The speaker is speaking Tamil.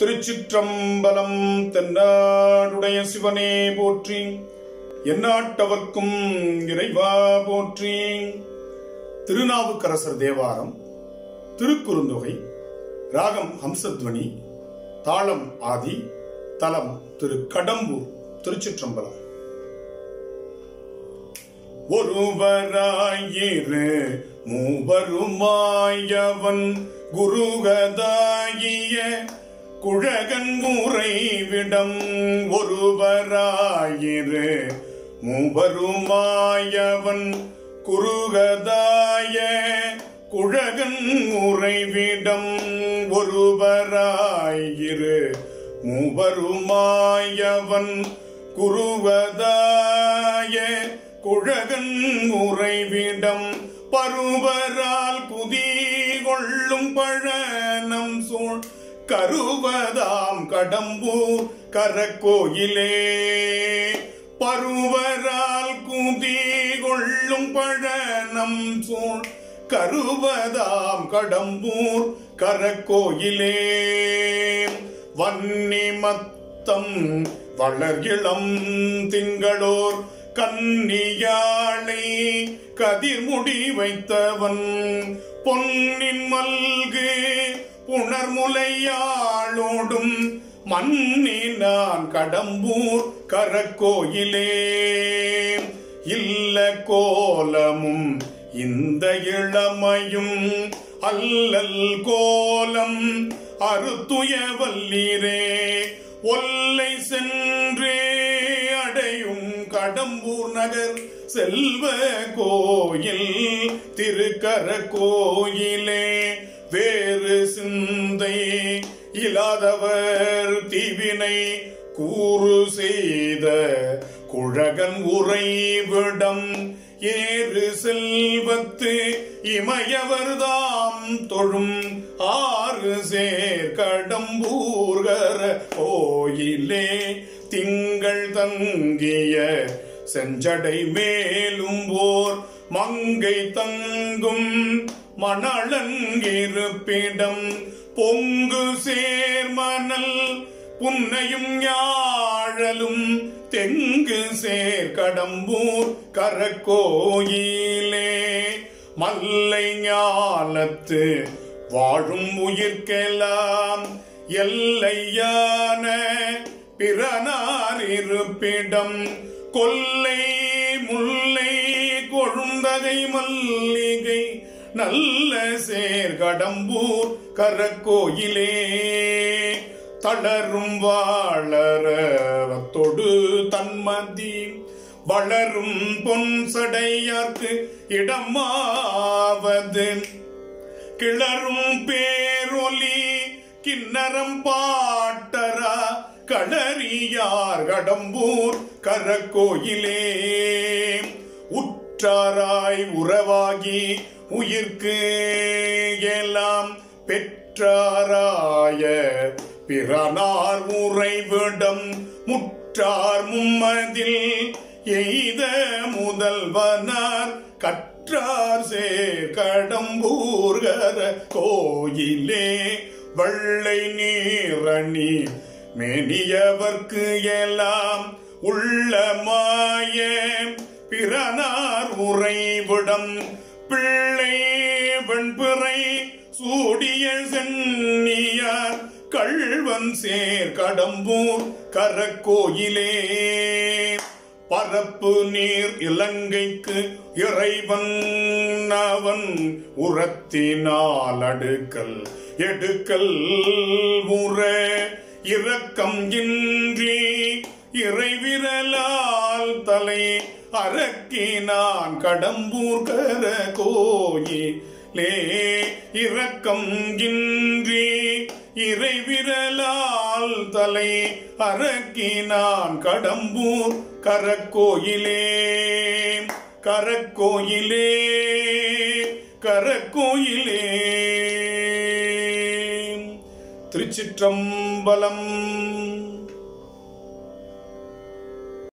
திருச்சிற்றம்பலம் தென்னாடுடைய சிவனே போற்றி எந்நாட்டவர்க்கும் இறைவா போற்றி திருநாவுக்கரசர் தேவாரம் திருக்குறுந்தொகை ராகம் ஹம்சத்வனி தாளம் ஆதி தலம் திரு கடம்பூர் திருச்சிற்றம்பலம் ஒருவராயிரு மூவருமாயவன் குருகதாகிய குழகன் உறைவிடம் ஒருவராயிரு மூவருமாயவன் குருகதாய குழகன் உறைவிடம் ஒருவராயிரு மூவருமாயவன் குருவதாய குழகன் உறைவிடம் பருவரால் குதி கொள்ளும் பழனம் சூழ் கருவதாம் கடம்பூர் கரக்கோயிலே பருவரால் குதி கொள்ளும் பழனம் சூழ் கருவதாம் கடம்பூர் கரக்கோயிலே வன்னி மத்தம் வளர்கிளம் திங்களோர் கன்னியாளை கதிர்முடி வைத்தவன் பொன்னின் மல்கு புணர்முலையாளோடும் மன்னினான் கடம்பூர் கரக்கோயிலே இல்ல கோலமும் இந்த இளமையும் அல்லல் கோலம் அறுத்துய வல்லீரே ஒல்லை சென்றே அடையும் கடம்பூர் நகர் செல்வ கோயில் திருக்கர கோயிலே வேறு சிந்தை இல்லாதவர் தீவினை கூறு செய்த குழகன் உறைவிடம் ஏறு செல்வத்து இமயவர்தாம் தொழும் ஆறு சேர் கடம்பூர்கர கோயிலே திங்கள் தங்கிய செஞ்சடை மேலும் ஓர் மங்கை தங்கும் மணலங்கிருப்பிடம் பொங்கு சேர்மணல் புன்னையும் யாழலும் தெங்கு சேர் கடம்பூர் கரக்கோயிலே மல்லை ஞாலத்து வாழும் உயிர்க்கெல்லாம் எல்லையான பிறனார் இருப்பிடம் கொல்லை முல்லை கொழுந்தகை மல்லிகை நல்ல சேர் கடம்பூர் கரக்கோயிலே தளரும் வாழறவத்தொடு தன்மதி வளரும் பொன் சடையார்க்கு இடமாவது கிளரும் பேரொலி கிண்ணறம் பாட்டரா களறியார் கடம்பூர் கரக்கோயிலே உற்றாராய் உறவாகி உயிர்க்கு எல்லாம் பெற்றாராய பிறனார் உறைவிடம் முற்றார் மும்மதில் எய்த முதல்வனார் கற்றார் சேர் கடம்பூர்கர கோயிலே வெள்ளை நீரணி மேனியவர்க்கு எல்லாம் உள்ளமாய பிறனார் உறைவிடம் பிள்ளை வெண்பிறை சூடிய சென்னியார் கள்வன் சேர் கடம்பூர் கரக்கோயிலே பரப்பு நீர் இலங்கைக்கு இறைவன் அவன் உரத்தினால் அடுக்கல் எடுக்கல் உற இரக்கம் இன்றி இறைவிரலால் தலை அரக்கினான் கடம்பூர் கர கோயிலே இரக்கம் இன்றி இறைவிரலால் தலை அரக்கினான் கடம்பூர் கரக்கோயிலே கரக்கோயிலே கரக்கோயிலே திருச்சிற்றம்பலம்